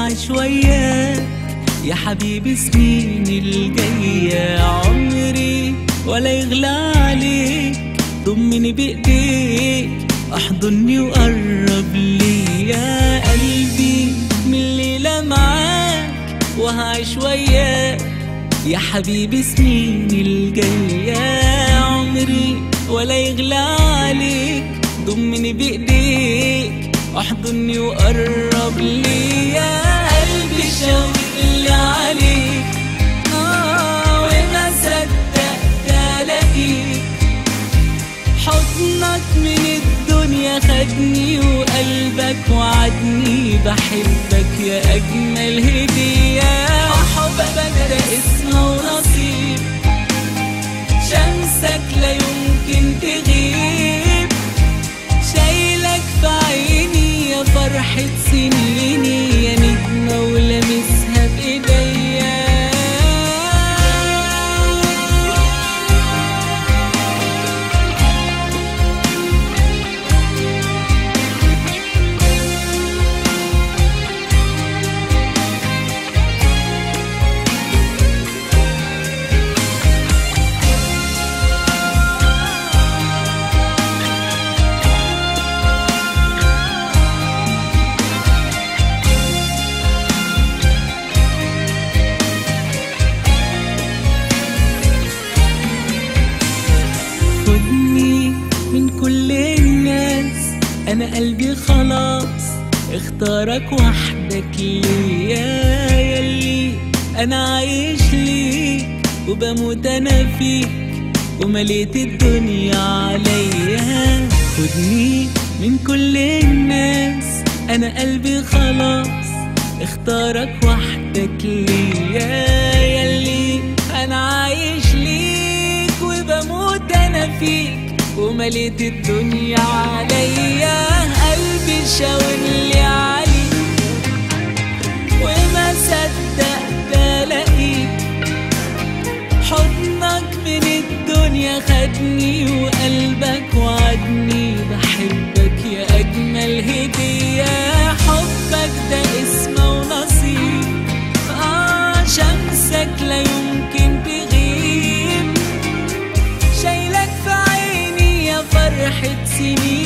وهعيش وياك يا حبيبي سنين الجاية عمري ولا يغلى عليك ضمني بإيديك احضني وقرب لي يا قلبي من الليلة معاك وهعيش وياك يا حبيبي سنين الجاية عمري ولا يغلى عليك ضمني بإيديك احضني وقرب لي يا قلبي شاور لي عليك آه وما صدقت الاقيك حضنك من الدنيا خدني وقلبك وعدني بحبك يا أجمل هدية حبك ده اسمه ونصيب شمسك لا يمكن تغيب شايلك في عيني يا فرحة سنيني يا نجمة ولامسها بإيديا خدني من كل الناس انا قلبي خلاص اختارك وحدك ليا يلي انا عايش ليك وبموت انا فيك ومليت الدنيا عليا خدني من كل الناس انا قلبي خلاص اختارك وحدك ليا يلي انا عايش ليك وبموت انا فيك ومليت الدنيا عليا قلبي شاور لي عليك وما صدقت الاقيك حضنك من الدنيا خدني وقلبك وعدني بحبك يا أجمل هدية حبك ده اسمه ونصيب آه شمسك لا يمكن تغيب شايلك في عيني يا فرحة سنين